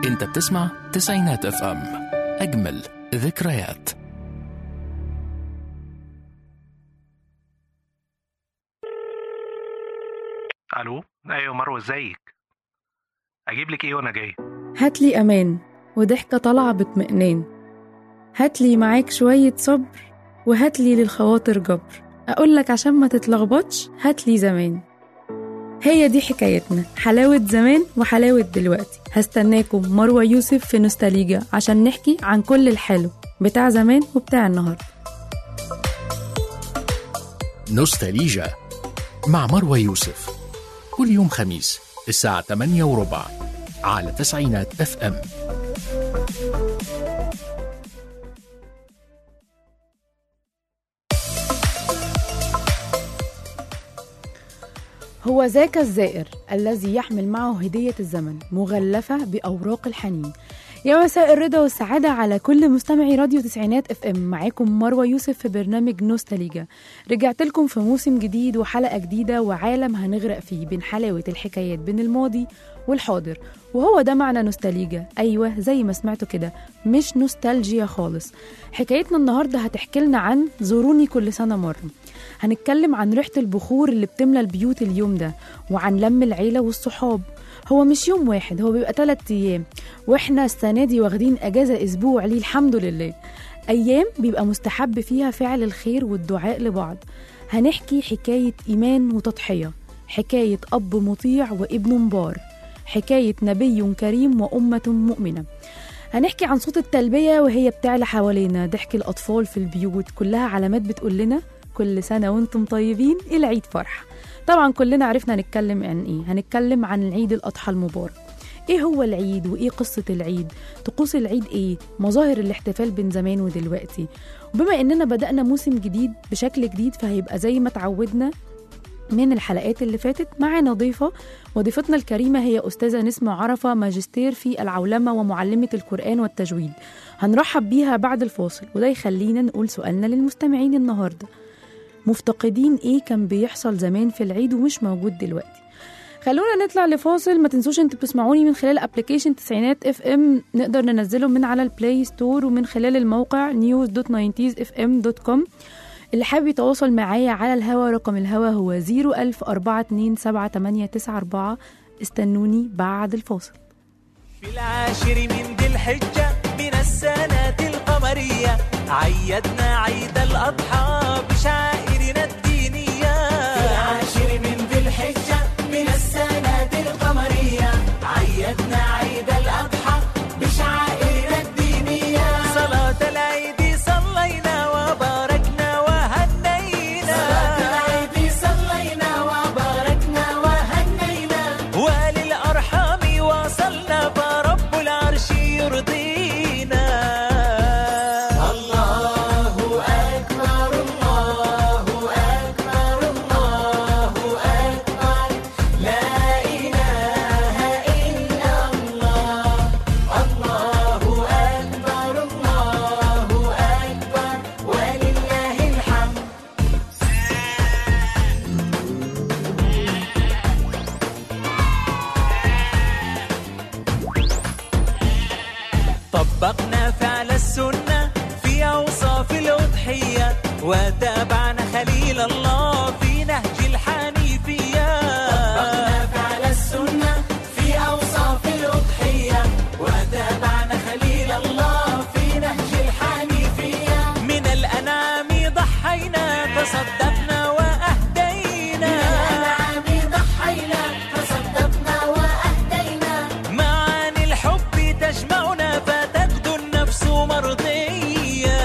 انت بتسمع تسعينات اف ام اجمل ذكريات الو ايوه مروه ازيك اجيب لك ايه وانا جاي هاتلي أمان وضحكة طالعة باطمئنان هاتلي معاك شوية صبر وهاتلي للخواطر جبر أقولك عشان ما تتلخبطش هاتلي زمان هي دي حكايتنا حلاوة زمان وحلاوة دلوقتي هستناكم مروة يوسف في نوستاليجا عشان نحكي عن كل الحلو بتاع زمان وبتاع النهاردة نوستاليجا مع مروى يوسف كل يوم خميس الساعة 8 وربع على تسعينات اف ام هو ذاك الزائر الذي يحمل معه هدية الزمن مغلفة بأوراق الحنين يا مساء الرضا والسعادة على كل مستمعي راديو تسعينات اف ام معاكم مروة يوسف في برنامج نوستاليجا رجعت لكم في موسم جديد وحلقة جديدة وعالم هنغرق فيه بين حلاوة الحكايات بين الماضي والحاضر وهو ده معنى نوستاليجا أيوة زي ما سمعتوا كده مش نوستالجيا خالص حكايتنا النهاردة هتحكي لنا عن زوروني كل سنة مرة هنتكلم عن ريحة البخور اللي بتملى البيوت اليوم ده وعن لم العيلة والصحاب هو مش يوم واحد هو بيبقى تلات أيام وإحنا السنة دي واخدين أجازة أسبوع ليه الحمد لله أيام بيبقى مستحب فيها فعل الخير والدعاء لبعض هنحكي حكاية إيمان وتضحية حكاية أب مطيع وابن مبار حكاية نبي كريم وأمة مؤمنة هنحكي عن صوت التلبية وهي بتعلى حوالينا ضحك الأطفال في البيوت كلها علامات بتقول لنا كل سنة وانتم طيبين العيد فرحة طبعا كلنا عرفنا هنتكلم عن ايه هنتكلم عن العيد الأضحى المبارك ايه هو العيد وايه قصة العيد طقوس العيد ايه مظاهر الاحتفال بين زمان ودلوقتي وبما اننا بدأنا موسم جديد بشكل جديد فهيبقى زي ما تعودنا من الحلقات اللي فاتت معانا ضيفة وضيفتنا الكريمة هي أستاذة نسمة عرفة ماجستير في العولمة ومعلمة القرآن والتجويد هنرحب بيها بعد الفاصل وده يخلينا نقول سؤالنا للمستمعين النهارده مفتقدين ايه كان بيحصل زمان في العيد ومش موجود دلوقتي خلونا نطلع لفاصل ما تنسوش انتوا بتسمعوني من خلال ابلكيشن تسعينات اف ام نقدر ننزله من على البلاي ستور ومن خلال الموقع news.90sfm.com اللي حابب يتواصل معايا على الهوا رقم الهوا هو 010427894 استنوني بعد الفاصل في العاشر من ذي الحجة من السنة القمرية عيدنا عيد الأضحى بشعائرنا الدينية في العاشر من ذي الحجة من السنة القمرية عيدنا عيد الأضحى بشعائرنا الدينية صلاة العيد صلينا وباركنا وهنينا صلاة العيد صلينا وباركنا وهنينا وللأرحام وصلنا فرب العرش يرضينا الله أكبر الله أكبر الله أكبر لا إله إلا الله الله أكبر الله أكبر ولله الحمد طبقنا فعل السنة في أوصاف الأضحية وتابعنا خليل الله في نهج الحنيفية طبقنا فعل السنة في أوصاف الأضحية وتابعنا خليل الله في نهج الحنيفية من الأنعام ضحينا تصدقنا وأهدينا من الأنعام ضحينا تصدقنا وأهدينا معاني الحب تجمعنا فتغدو النفس مرضية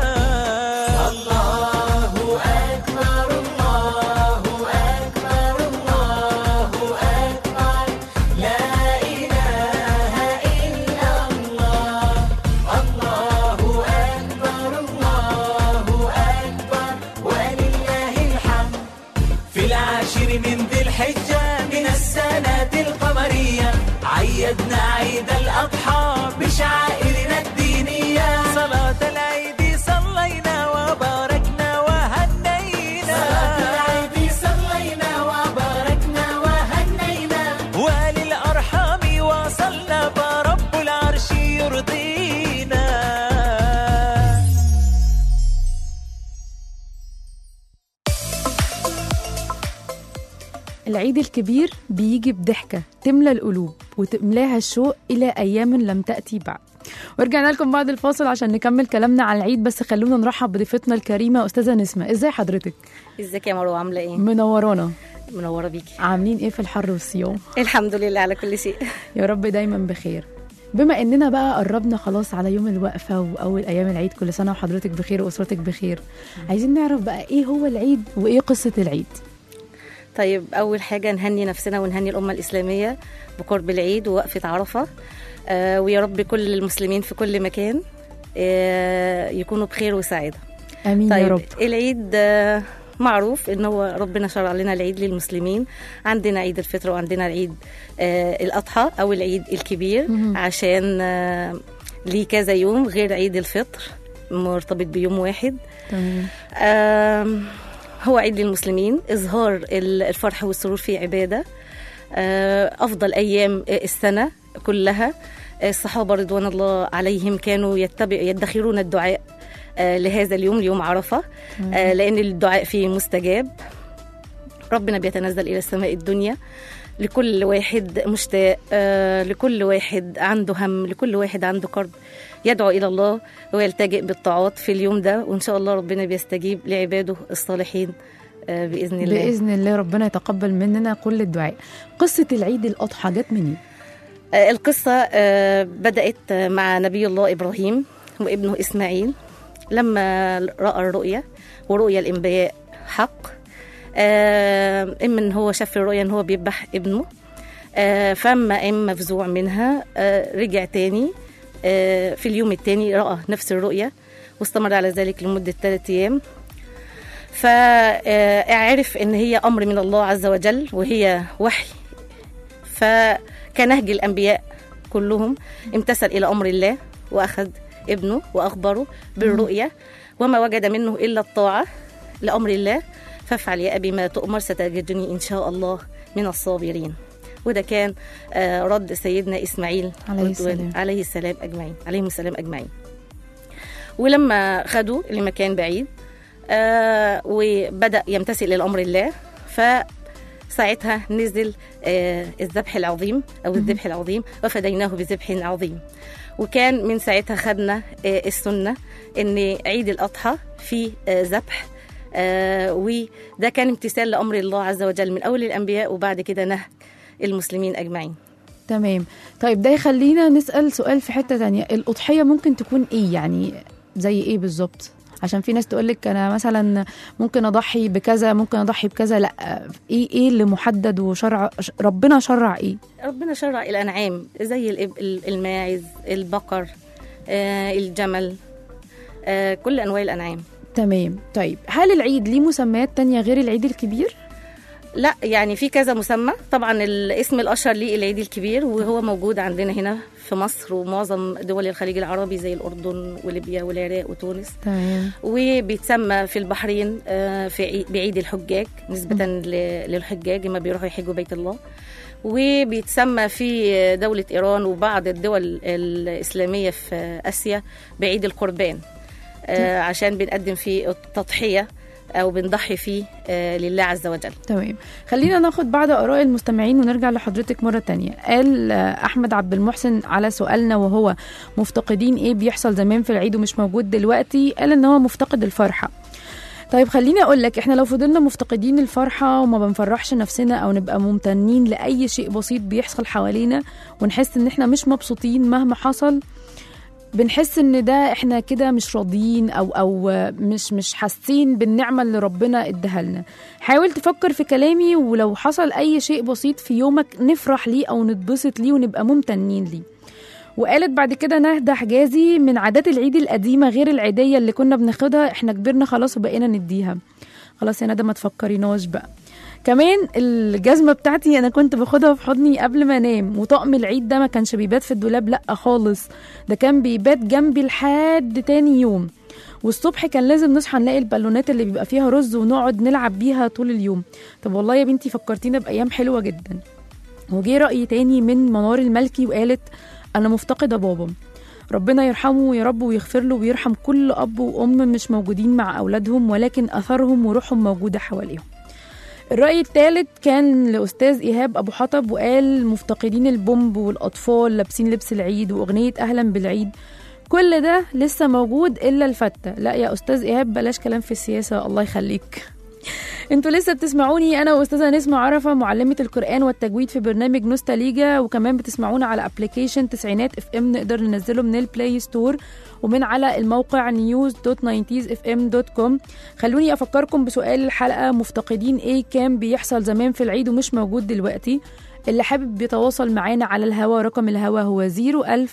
الله أكبر الله أكبر الله أكبر لا إله إلا الله الله أكبر الله أكبر ولله الحمد في العاشر من ذي الحجة من السنة القمرية عيدنا عيد الأضحى بشعائرنا الدينية صلاة العيد صلينا وباركنا وهنينا صلاة العيد صلينا وباركنا وهنينا وللأرحام وصلنا فرب العيد الكبير بيجي بضحكة تملى القلوب وتملاها الشوق إلى أيام لم تأتي بعد ورجعنا لكم بعد الفاصل عشان نكمل كلامنا على العيد بس خلونا نرحب بضيفتنا الكريمة أستاذة نسمة إزاي حضرتك؟ ازيك يا مروه عامله ايه منورانا منوره بيكي عاملين إيه في الحر والصيام؟ الحمد لله على كل شيء يا رب دايما بخير بما اننا بقى قربنا خلاص على يوم الوقفه واول ايام العيد كل سنه وحضرتك بخير واسرتك بخير عايزين نعرف بقى ايه هو العيد وايه قصه العيد طيب اول حاجه نهني نفسنا ونهني الامه الاسلاميه بقرب العيد ووقفه عرفه آه ويا رب كل المسلمين في كل مكان آه يكونوا بخير وسعاده امين طيب يا رب العيد آه معروف ان هو ربنا شرع لنا العيد للمسلمين عندنا عيد الفطر وعندنا العيد آه الاضحى او العيد الكبير مهم. عشان آه ليه كذا يوم غير عيد الفطر مرتبط بيوم واحد تمام آم، هو عيد للمسلمين إظهار ال- الفرح والسرور في عبادة آه، أفضل أيام السنة كلها الصحابة رضوان الله عليهم كانوا يتبع يدخرون الدعاء آه، لهذا اليوم ليوم عرفة آه، لأن الدعاء فيه مستجاب ربنا بيتنزل إلى السماء الدنيا لكل واحد مشتاق آه، لكل واحد عنده هم لكل واحد عنده كرب يدعو إلى الله ويلتجئ بالطاعات في اليوم ده وإن شاء الله ربنا بيستجيب لعباده الصالحين آه، بإذن الله باذن الله ربنا يتقبل مننا كل الدعاء قصه العيد الاضحى جت منين آه، القصة آه، بدأت آه، مع نبي الله إبراهيم وابنه إسماعيل لما رأى الرؤية ورؤيا الأنبياء حق آه، إما إن هو شاف الرؤيا إن هو بيذبح ابنه آه، فما قام مفزوع منها آه، رجع تاني آه، في اليوم التاني رأى نفس الرؤية واستمر على ذلك لمدة ثلاثة أيام فعرف إن هي أمر من الله عز وجل وهي وحي فكنهج الأنبياء كلهم امتثل إلى أمر الله وأخذ ابنه وأخبره بالرؤية وما وجد منه إلا الطاعة لأمر الله فافعل يا أبي ما تؤمر ستجدني إن شاء الله من الصابرين وده كان آه، رد سيدنا إسماعيل عليه رضوان- السلام. عليه السلام أجمعين عليهم السلام أجمعين ولما خدوا لمكان بعيد آه وبدأ يمتثل لأمر الله فساعتها نزل آه الذبح العظيم أو الذبح العظيم وفديناه بذبح عظيم وكان من ساعتها خدنا آه السنة إن عيد الأضحى فيه آه ذبح آه وده كان امتثال لأمر الله عز وجل من أول الأنبياء وبعد كده نهج المسلمين أجمعين تمام طيب ده يخلينا نسال سؤال في حته تانية الاضحيه ممكن تكون ايه يعني زي ايه بالظبط عشان في ناس تقول لك انا مثلا ممكن اضحي بكذا ممكن اضحي بكذا لا ايه ايه اللي محدد وشرع ربنا شرع ايه ربنا شرع الأنعام زي الإب- ال- الماعز البقر آه الجمل آه كل أنواع الأنعام تمام طيب هل العيد ليه مسميات تانية غير العيد الكبير لا يعني في كذا مسمى طبعا الاسم الاشهر ليه العيد الكبير وهو موجود عندنا هنا في مصر ومعظم دول الخليج العربي زي الاردن وليبيا والعراق وتونس تمام وبيتسمى في البحرين آه، في عي- بعيد الحجاج نسبة ل- للحجاج لما بيروحوا يحجوا بيت الله وبيتسمى في دولة إيران وبعض الدول الإسلامية في آسيا بعيد القربان آه، عشان بنقدم فيه التضحية أو بنضحي فيه آه، لله عز وجل تمام خلينا ناخد بعض اراء المستمعين ونرجع لحضرتك مره تانية قال آه، احمد عبد المحسن على سؤالنا وهو مفتقدين ايه بيحصل زمان في العيد ومش موجود دلوقتي قال ان هو مفتقد الفرحه طيب خليني اقول لك احنا لو فضلنا مفتقدين الفرحه وما بنفرحش نفسنا او نبقى ممتنين لاي شيء بسيط بيحصل حوالينا ونحس ان احنا مش مبسوطين مهما حصل بنحس ان ده احنا كده مش راضيين او او مش مش حاسين بالنعمه اللي ربنا اداها لنا حاول تفكر في كلامي ولو حصل اي شيء بسيط في يومك نفرح ليه او نتبسط ليه ونبقى ممتنين ليه وقالت بعد كده نهدى حجازي من عادات العيد القديمه غير العيديه اللي كنا بناخدها احنا كبرنا خلاص وبقينا نديها خلاص يا ندى ما تفكريناش بقى كمان الجزمه بتاعتي انا كنت باخدها في حضني قبل ما انام وطقم العيد ده ما كانش بيبات في الدولاب لا خالص ده كان بيبات جنبي لحد تاني يوم والصبح كان لازم نصحى نلاقي البالونات اللي بيبقى فيها رز ونقعد نلعب بيها طول اليوم طب والله يا بنتي فكرتينا بايام حلوه جدا وجي راي تاني من منار الملكي وقالت انا مفتقده بابا ربنا يرحمه يا رب ويغفر له ويرحم كل اب وام مش موجودين مع اولادهم ولكن اثرهم وروحهم موجوده حواليهم الرأي الثالث كان لأستاذ إيهاب أبو حطب وقال مفتقدين البومب والأطفال لابسين لبس العيد وأغنية أهلا بالعيد كل ده لسه موجود إلا الفتة لا يا أستاذ إيهاب بلاش كلام في السياسة الله يخليك انتوا لسه بتسمعوني انا واستاذه نسمة عرفه معلمه القران والتجويد في برنامج نوستاليجا وكمان بتسمعونا على ابلكيشن تسعينات اف ام نقدر ننزله من البلاي ستور ومن على الموقع news.90sfm.com خلوني افكركم بسؤال الحلقه مفتقدين ايه كان بيحصل زمان في العيد ومش موجود دلوقتي اللي حابب يتواصل معانا على الهوا رقم الهوا هو 01000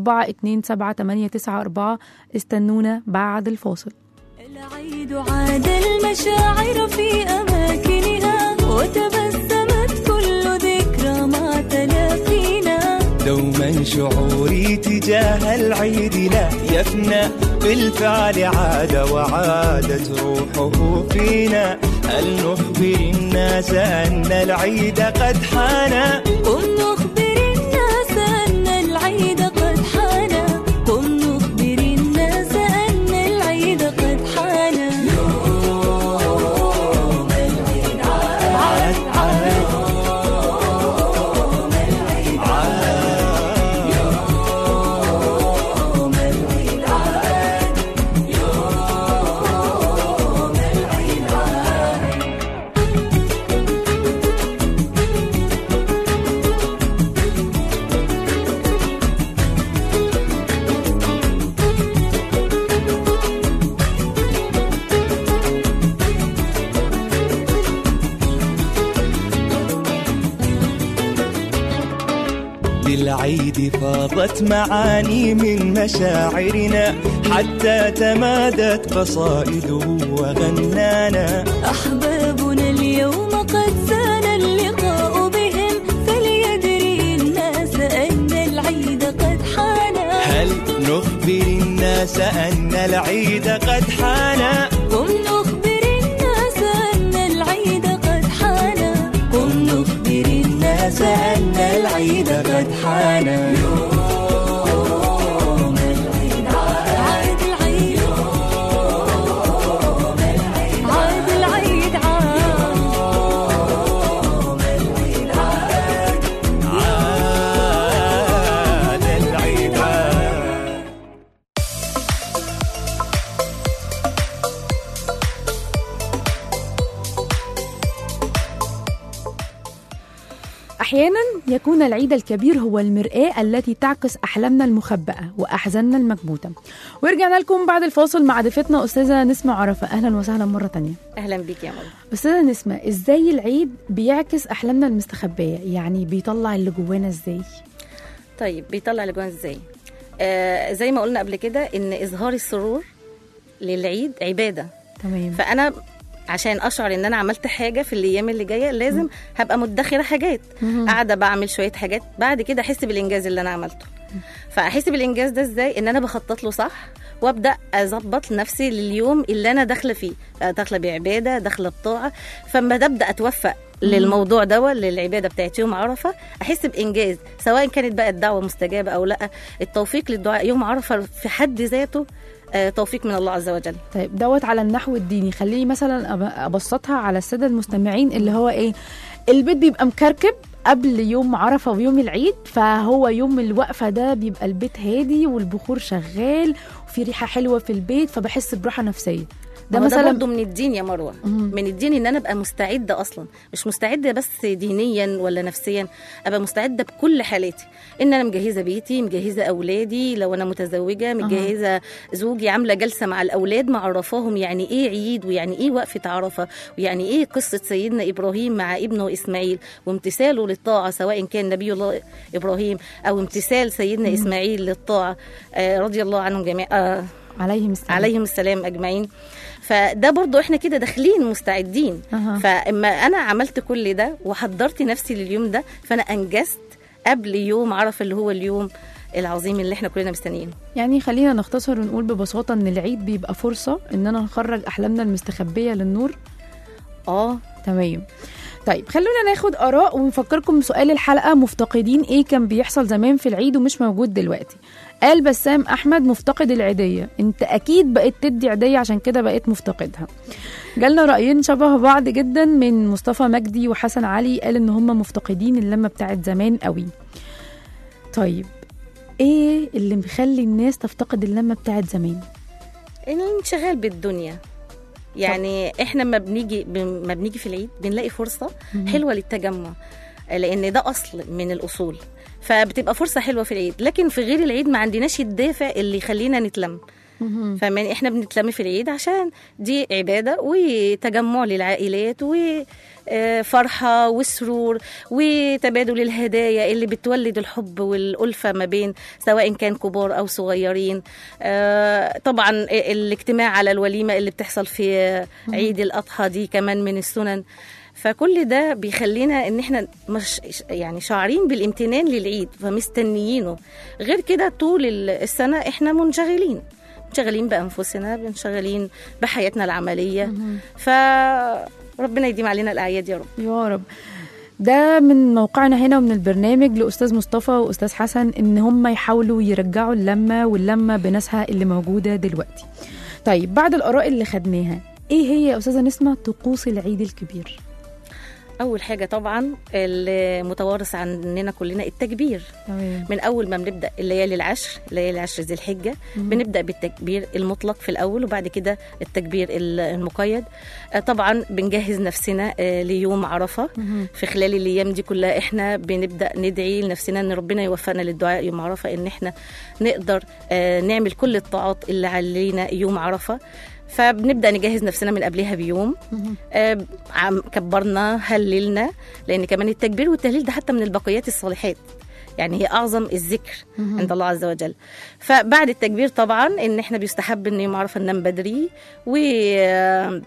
427 استنونا بعد الفاصل العيد عاد المشاعر في أماكنها وتبسمت كل ذكرى مع تلاقينا دوما شعوري تجاه العيد لا يفنى بالفعل عاد وعادت روحه فينا هل نخبر الناس أن العيد قد حان قم نخبر الناس أن العيد قد حان قم نخبر الناس أن العيد قد حان عاد عاد بالعيد فاضت معاني من مشاعرنا حتى تمادت قصائده وغنانا أحبابنا اليوم قد سان اللقاء بهم فليدري الناس أن العيد قد حان هل نخبر الناس أن العيد قد حان قم نخبر الناس أن العيد قد حان قم نخبر الناس أن العيد قد حان عاد العيد عاد العيد عاد عاد العيد عاد أحيانا يكون العيد الكبير هو المرآة التي تعكس أحلامنا المخبأة وأحزاننا المكبوتة ورجعنا لكم بعد الفاصل مع ضيفتنا أستاذة نسمة عرفة أهلا وسهلا مرة تانية اهلا بيك يا مروه أستاذة نسمة إزاي العيد بيعكس أحلامنا المستخبية يعني بيطلع اللي جوانا إزاي طيب بيطلع الاجوان ازاي آه زي ما قلنا قبل كده ان اظهار السرور للعيد عباده تمام فانا عشان اشعر ان انا عملت حاجه في الايام اللي جايه لازم هبقى مدخره حاجات قاعده بعمل شويه حاجات بعد كده احس بالانجاز اللي انا عملته فاحس بالانجاز ده ازاي ان انا بخطط له صح وابدا اظبط نفسي لليوم اللي انا داخله فيه داخله بعباده داخله بطاعه فلما ابدا اتوفق للموضوع ده للعباده بتاعت يوم عرفه احس بانجاز سواء كانت بقى الدعوه مستجابه او لا التوفيق للدعاء يوم عرفه في حد ذاته آه، توفيق من الله عز وجل طيب دوت على النحو الديني خليني مثلا أب- ابسطها على الساده المستمعين اللي هو ايه البيت بيبقى مكركب قبل يوم عرفه ويوم العيد فهو يوم الوقفه ده بيبقى البيت هادي والبخور شغال وفي ريحه حلوه في البيت فبحس براحه نفسيه ده ده مثلا مثلا برضه من الدين يا مروه مم. من الدين ان انا ابقى مستعده اصلا مش مستعده بس دينيا ولا نفسيا ابقى مستعده بكل حالاتي ان انا مجهزه بيتي مجهزه اولادي لو انا متزوجه مجهزه زوجي عامله جلسه مع الاولاد معرفاهم يعني ايه عيد ويعني ايه وقفه عرفه ويعني ايه قصه سيدنا ابراهيم مع ابنه اسماعيل وامتثاله للطاعه سواء كان نبي الله ابراهيم او امتثال سيدنا اسماعيل للطاعه آه رضي الله عنهم جميعا آه عليهم السلام عليهم السلام اجمعين فده برضو احنا كده داخلين مستعدين أها. فاما انا عملت كل ده وحضرت نفسي لليوم ده فانا انجزت قبل يوم عرف اللي هو اليوم العظيم اللي احنا كلنا مستنيينه يعني خلينا نختصر ونقول ببساطه ان العيد بيبقى فرصه ان انا نخرج احلامنا المستخبيه للنور اه تمام طيب خلونا ناخد اراء ونفكركم بسؤال الحلقه مفتقدين ايه كان بيحصل زمان في العيد ومش موجود دلوقتي قال بسام احمد مفتقد العيديه انت اكيد بقيت تدي عيديه عشان كده بقيت مفتقدها جالنا رايين شبه بعض جدا من مصطفى مجدي وحسن علي قال ان هم مفتقدين اللمه بتاعت زمان قوي طيب ايه اللي مخلي الناس تفتقد اللمه بتاعت زمان الانشغال بالدنيا يعني احنا ما بنيجي ما بنيجي في العيد بنلاقي فرصه حلوه للتجمع لان ده اصل من الاصول فبتبقى فرصه حلوه في العيد لكن في غير العيد ما عندناش الدافع اللي يخلينا نتلم فاهماني احنا بنتلم في العيد عشان دي عباده وتجمع للعائلات وفرحه وسرور وتبادل الهدايا اللي بتولد الحب والالفه ما بين سواء كان كبار او صغيرين آه، طبعا الاجتماع على الوليمه اللي بتحصل في عيد الاضحى دي كمان من السنن فكل ده بيخلينا ان احنا مش يعني شاعرين بالامتنان للعيد فمستنيينه غير كده طول السنه احنا منشغلين منشغلين بانفسنا منشغلين بحياتنا العمليه فربنا يديم علينا الاعياد يا رب يا رب ده من موقعنا هنا ومن البرنامج لاستاذ مصطفى واستاذ حسن ان هم يحاولوا يرجعوا اللمه واللمه بناسها اللي موجوده دلوقتي طيب بعد الاراء اللي خدناها ايه هي يا استاذه نسمه طقوس العيد الكبير اول حاجه طبعا المتوارث عننا كلنا التكبير تمام من اول ما بنبدا الليالي العشر ليالي العشر ذي الحجه بنبدا بالتكبير المطلق في الاول وبعد كده التكبير ال- المقيد آه، طبعا بنجهز نفسنا آه، ليوم عرفه في خلال الايام دي كلها احنا بنبدا ندعي لنفسنا ان ربنا يوفقنا للدعاء يوم عرفه ان احنا نقدر آه، نعمل كل الطاعات اللي علينا يوم عرفه فبنبدا نجهز نفسنا من قبلها بيوم آه، عم- كبرنا هللنا لان كمان التكبير والتهليل ده حتى من البقيات الصالحات يعني هي اعظم الذكر عند الله عز وجل فبعد التكبير طبعا ان احنا بيستحب ان يوم عرفه ننام بدري و آه،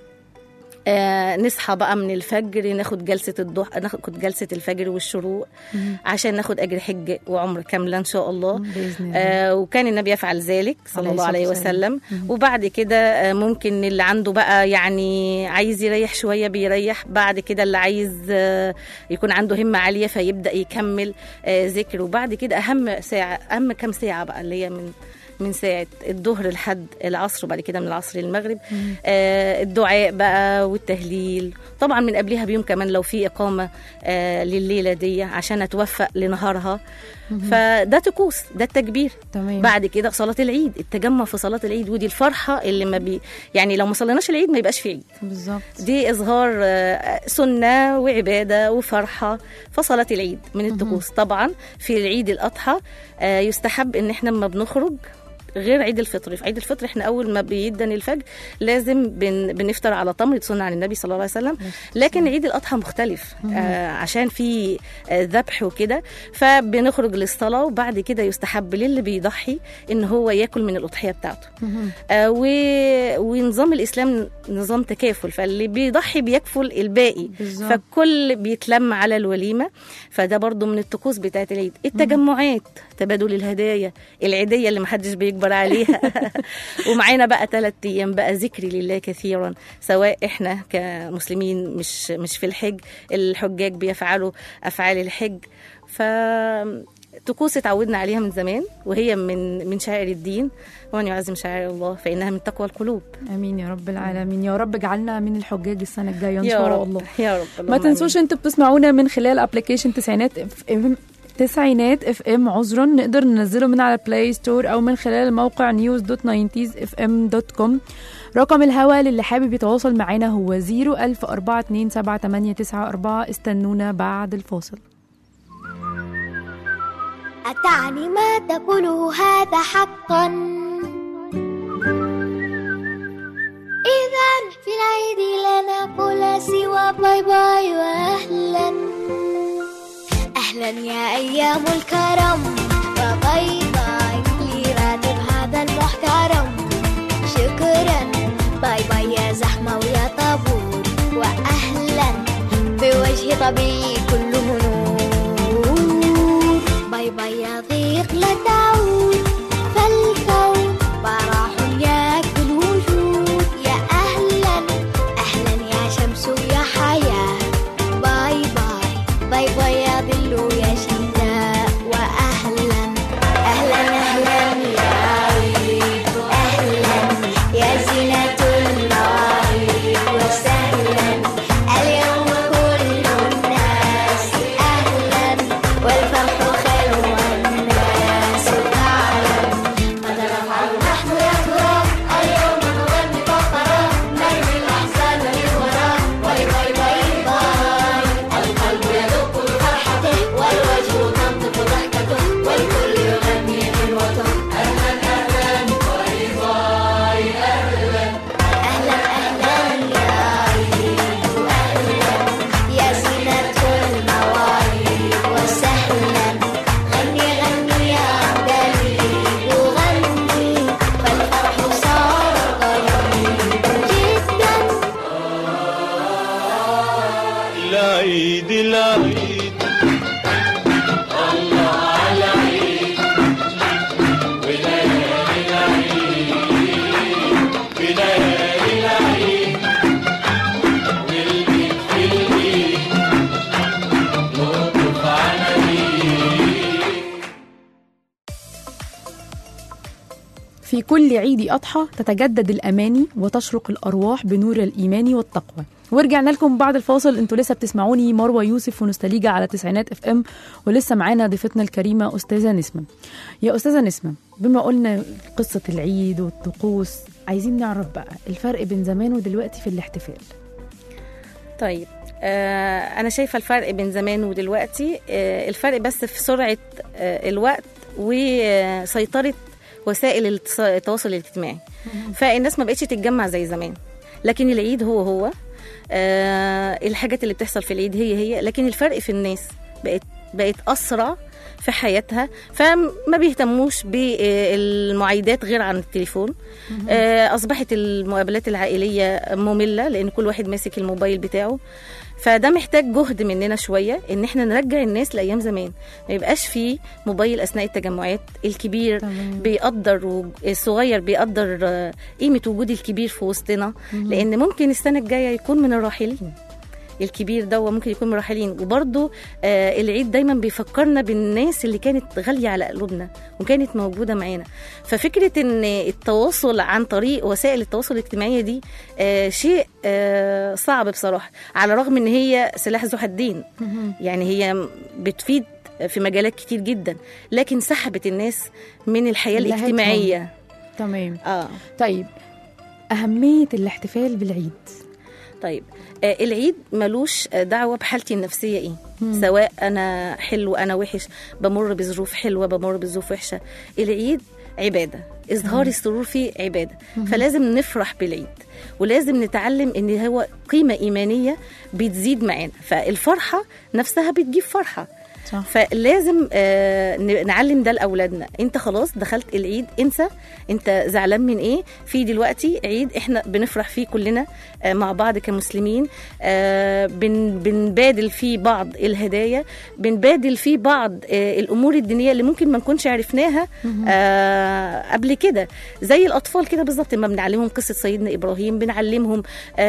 آه نصحى بقى من الفجر ناخد جلسة الضحى ناخد جلسة الفجر والشروق عشان ناخد أجر حج وعمر كاملة إن شاء الله باذن الله آه وكان النبي يفعل ذلك صلى عليه الله عليه الصلاة وسلم وبعد كده آه ممكن اللي عنده بقى يعني عايز يريح شوية بيريح بعد كده اللي عايز آه يكون عنده همة عالية فيبدأ يكمل آه ذكر وبعد كده أهم ساعة أهم كام ساعة بقى اللي هي من من ساعة الظهر لحد العصر وبعد كده من العصر للمغرب آه الدعاء بقى والتهليل طبعا من قبلها بيوم كمان لو في إقامة آه لليلة دي عشان أتوفق لنهارها فده طقوس ده التكبير تمام بعد كده صلاة العيد التجمع في صلاة العيد ودي الفرحة اللي ما بي يعني لو ما صليناش العيد ما يبقاش في عيد بالظبط دي إظهار آه، سنة وعبادة وفرحة فصلاة العيد من الطقوس طبعا في العيد الأضحى آه، يستحب إن إحنا لما بنخرج غير عيد الفطر في عيد الفطر احنا اول ما بيدن الفجر لازم بن بنفطر على تمر سنة عن النبي صلى الله عليه وسلم لكن عيد الاضحى مختلف آه عشان في آه ذبح وكده فبنخرج للصلاه وبعد كده يستحب للي بيضحي ان هو ياكل من الاضحيه بتاعته آه و... ونظام الاسلام نظام تكافل فاللي بيضحي بيكفل الباقي بالظبط. فالكل بيتلم على الوليمه فده برضو من الطقوس بتاعت العيد التجمعات تبادل الهدايا العيديه اللي محدش بيكبر عليها ومعانا بقى ثلاث ايام بقى ذكر لله كثيرا سواء احنا كمسلمين مش مش في الحج الحجاج بيفعلوا افعال الحج ف طقوس اتعودنا عليها من زمان وهي من من شعائر الدين ومن يعظم شعائر الله فانها من تقوى القلوب امين يا رب العالمين يا رب اجعلنا من الحجاج السنه الجايه ان يا شاء رب الله يا رب ما اللهم تنسوش انتوا بتسمعونا من خلال ابلكيشن تسعينات اف ام تسعينات اف ام عذرا نقدر ننزله من على بلاي ستور او من خلال الموقع نيوز دوت ناينتيز اف ام دوت كوم رقم الهوا للي حابب يتواصل معانا هو 010427894 استنونا بعد الفاصل أتعني ما تقوله هذا حقا إذا في العيد لا نقول سوى باي باي وأهلا أهلا يا أيام الكرم وباي باي لراتب هذا المحترم شكرا باي باي يا زحمة ويا طابور وأهلا بوجه طبيعي كله نور باي باي يا ضيق لا تعود فالكون براح ياكل الوجود يا أهلا أهلا يا شمس يا حياة باي باي باي باي يا ظل يا شتاء وأهلا أهلا أهلا في كل عيد أضحى تتجدد الأماني وتشرق الأرواح بنور الإيمان والتقوى ورجعنا لكم بعد الفاصل انتوا لسه بتسمعوني مروه يوسف ونستليجا على تسعينات اف ام ولسه معانا ضيفتنا الكريمه استاذه نسمه يا استاذه نسمه بما قلنا قصه العيد والطقوس عايزين نعرف بقى الفرق بين زمان ودلوقتي في الاحتفال طيب آه انا شايفه الفرق بين زمان ودلوقتي آه الفرق بس في سرعه آه الوقت وسيطره وسائل الاتص- التواصل الاجتماعي فالناس ما بقتش تتجمع زي زمان لكن العيد هو هو آه الحاجات اللي بتحصل في العيد هي هي لكن الفرق في الناس بقت بقت اسرع في حياتها فما بيهتموش بالمعايدات غير عن التليفون آه، اصبحت المقابلات العائليه ممله لان كل واحد ماسك الموبايل بتاعه فده محتاج جهد مننا شويه ان احنا نرجع الناس لايام زمان ما يبقاش في موبايل اثناء التجمعات الكبير تمام. بيقدر و- الصغير بيقدر آه، قيمه وجود الكبير في وسطنا لان ممكن السنه الجايه يكون من الراحلين الكبير ده ممكن يكون من الراحلين وبرضه آه العيد دايما بيفكرنا بالناس اللي كانت غاليه على قلوبنا وكانت موجوده معانا ففكره ان التواصل عن طريق وسائل التواصل الاجتماعيه دي آه شيء آه صعب بصراحه على الرغم ان هي سلاح ذو حدين يعني هي بتفيد في مجالات كتير جدا لكن سحبت الناس من الحياه لهتهم. الاجتماعيه تمام اه طيب أهمية الاحتفال بالعيد طيب آه العيد ملوش آه، دعوه بحالتي النفسيه ايه سواء انا حلو انا وحش بمر بظروف حلوه بمر بظروف وحشه العيد عباده اظهار السرور فيه عباده فلازم نفرح بالعيد ولازم نتعلم ان هو قيمه ايمانيه بتزيد معانا فالفرحه نفسها بتجيب فرحه صح. فلازم آه ن- نعلم ده لاولادنا انت خلاص دخلت العيد انسى انت زعلان من ايه في دلوقتي عيد احنا بنفرح فيه كلنا آه مع بعض كمسلمين آه بن بنبادل فيه بعض الهدايا بنبادل فيه بعض آه الامور الدينيه اللي ممكن ما نكونش عرفناها آه قبل كده زي الاطفال كده بالظبط لما بنعلمهم قصه سيدنا ابراهيم بنعلمهم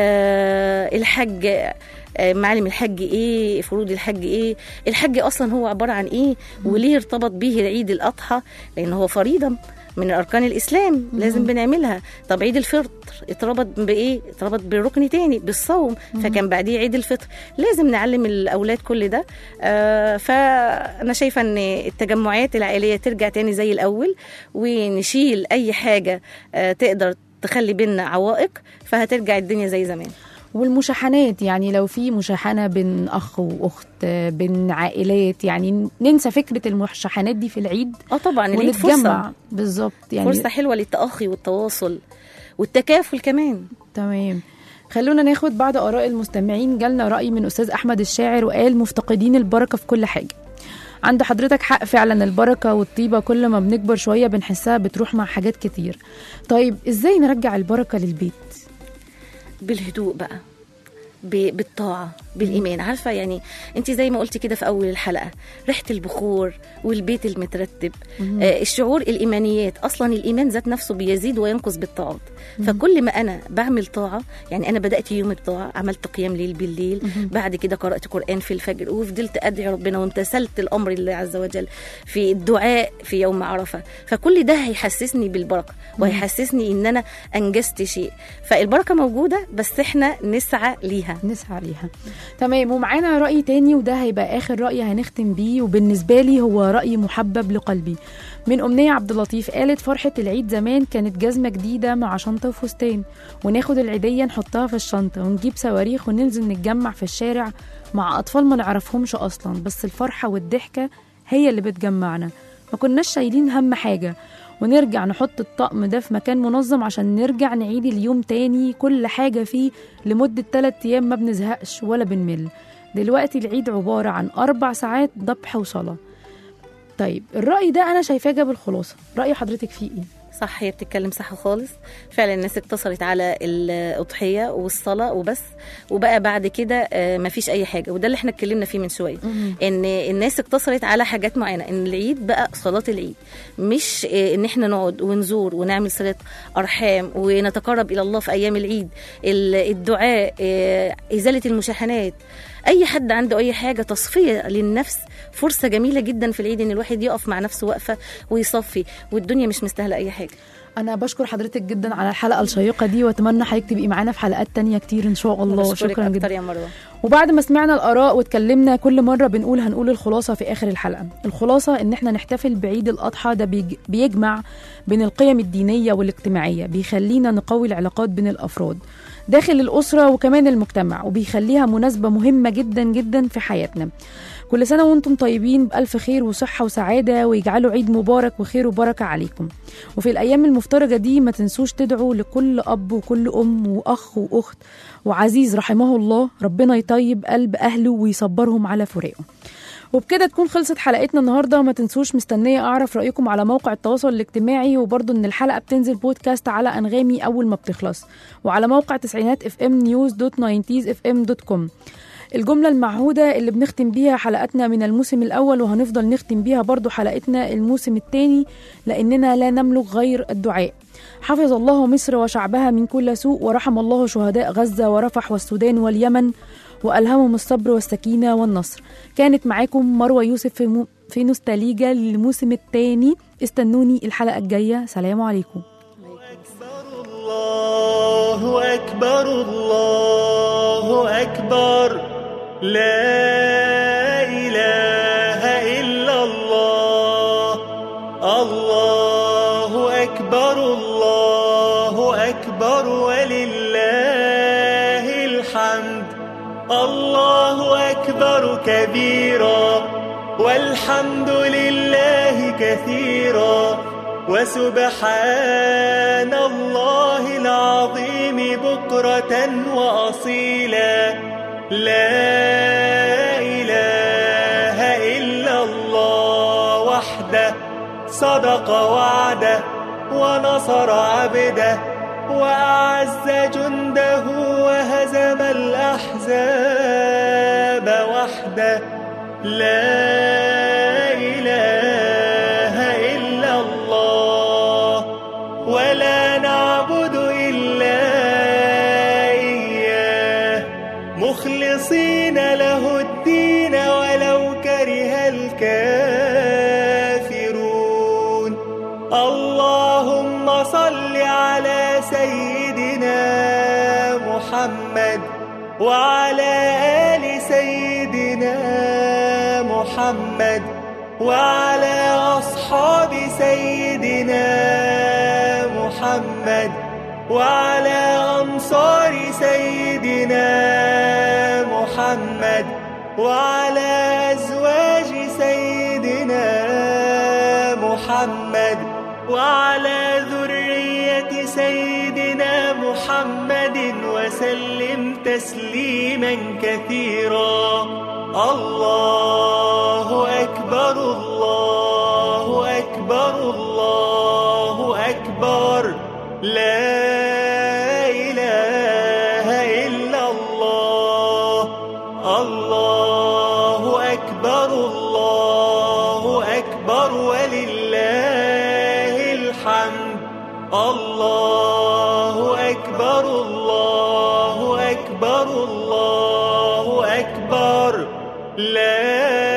آه الحج آه، معالم الحج ايه فروض الحج ايه الحج اصلا هو عباره عن ايه وليه ارتبط به العيد الاضحى لان هو فريضه من اركان الاسلام لازم بنعملها طب عيد الفطر اتربط بايه اتربط بركن تاني بالصوم فكان بعديه عيد الفطر لازم نعلم الاولاد كل ده آه فانا شايفه ان التجمعات العائليه ترجع تاني زي الاول ونشيل اي حاجه آه تقدر تخلي بينا عوائق فهترجع الدنيا زي زمان والمشاحنات يعني لو في مشاحنة بين أخ وأخت بين عائلات يعني ننسى فكرة المشاحنات دي في العيد اه طبعا العيد فرصه ونتجمع بالظبط يعني فرصه حلوه للتاخي والتواصل والتكافل كمان تمام خلونا ناخد بعض آراء المستمعين جالنا رأي من أستاذ أحمد الشاعر وقال مفتقدين البركة في كل حاجة عند حضرتك حق فعلا البركة والطيبة كل ما بنكبر شوية بنحسها بتروح مع حاجات كتير طيب ازاي نرجع البركة للبيت بالهدوء بقى ب- بالطاعة بالإيمان عارفة يعني أنت زي ما قلتي كده في أول الحلقة ريحة البخور والبيت المترتب آه الشعور الإيمانيات أصلا الإيمان ذات نفسه بيزيد وينقص بالطاعات فكل ما أنا بعمل طاعة يعني أنا بدأت يوم بطاعة عملت قيام ليل بالليل بعد كده قرأت قرآن في الفجر وفضلت أدعي ربنا وامتثلت الأمر الله عز وجل في الدعاء في يوم عرفة فكل ده هيحسسني بالبركة وهيحسسني إن أنا أنجزت شيء فالبركة موجودة بس إحنا نسعى ليها نسعى عليها تمام ومعانا رأي تاني وده هيبقى آخر رأي هنختم بيه وبالنسبة لي هو رأي محبب لقلبي من أمنية عبد اللطيف قالت فرحة العيد زمان كانت جزمة جديدة مع شنطة وفستان وناخد العيدية نحطها في الشنطة ونجيب صواريخ وننزل نتجمع في الشارع مع أطفال ما نعرفهمش أصلا بس الفرحة والضحكة هي اللي بتجمعنا ما كناش شايلين هم حاجة ونرجع نحط الطقم ده في مكان منظم عشان نرجع نعيد اليوم تاني كل حاجة فيه لمدة 3 أيام ما بنزهقش ولا بنمل دلوقتي العيد عبارة عن أربع ساعات ذبح وصلاة طيب الرأي ده أنا شايفاه جاب الخلاصة رأي حضرتك فيه إيه؟ صح هي بتتكلم صح خالص فعلا الناس اقتصرت على الأضحية والصلاة وبس وبقى بعد كده آه، مفيش أي حاجة وده اللي احنا اتكلمنا فيه من شوية إن الناس اقتصرت على حاجات معينة إن العيد بقى صلاة العيد مش آه، إن احنا نقعد ونزور ونعمل صلة أرحام ونتقرب إلى الله في أيام العيد ال- الدعاء آه، إزالة المشاحنات اي حد عنده اي حاجه تصفيه للنفس فرصه جميله جدا في العيد ان الواحد يقف مع نفسه وقفه ويصفي والدنيا مش مستاهله اي حاجه انا بشكر حضرتك جدا على الحلقه الشيقه دي واتمنى حضرتك تبقي معانا في حلقات تانية كتير ان شاء الله بشكرك شكرا جدا اكتر يا مروه وبعد ما سمعنا الآراء واتكلمنا كل مرة بنقول هنقول الخلاصة في آخر الحلقة الخلاصة إن احنا نحتفل بعيد الأضحى ده بيج- بيجمع بين القيم الدينية والاجتماعية بيخلينا نقوي العلاقات بين الأفراد داخل الأسرة وكمان المجتمع وبيخليها مناسبة مهمة جدا جدا في حياتنا كل سنة وانتم طيبين بألف خير وصحة وسعادة ويجعلوا عيد مبارك وخير وبركة عليكم وفي الأيام المفترجة دي ما تنسوش تدعوا لكل أب وكل أم وأخ وأخت وعزيز رحمه الله ربنا يطيب قلب أهله ويصبرهم على فراقه وبكده تكون خلصت حلقتنا النهارده ما تنسوش مستنيه اعرف رايكم على موقع التواصل الاجتماعي وبرضه ان الحلقه بتنزل بودكاست على انغامي اول ما بتخلص وعلى موقع تسعينات اف ام نيوز دوت ناينتيز اف ام دوت كوم الجملة المعهودة اللي بنختم بيها حلقتنا من الموسم الأول وهنفضل نختم بيها برضو حلقتنا الموسم الثاني لأننا لا نملك غير الدعاء حفظ الله مصر وشعبها من كل سوء ورحم الله شهداء غزة ورفح والسودان واليمن وألهمهم الصبر والسكينة والنصر كانت معاكم مروة يوسف في, مو في نوستاليجا للموسم الثاني استنوني الحلقة الجاية سلام عليكم الله أكبر الله أكبر لا إله إلا الله الله أكبر الله أكبر ولله الحمد الله أكبر كبيرا والحمد لله كثيرا وسبحان الله العظيم بكرة وأصيلا لا إله إلا الله وحده صدق وعده ونصر عبده وأعز جنده وهزم الأحزاب وحده لا إله إلا الله ولا نعبد إلا إياه مخلصين له الدين ولو كره الكافرون اللهم صل على سيدنا محمد وعلى آل سيدنا محمد وعلى أصحاب سيدنا محمد وعلى أنصار سيدنا محمد وعلى أزواج سيدنا محمد وعلى ذرية سيدنا محمد وسلم تسليما كثيرا الله أكبر الله أكبر الله أكبر لا إله إلا الله الله أكبر الله أكبر ولله الحمد الله أكبر الله أكبر الله أكبر لا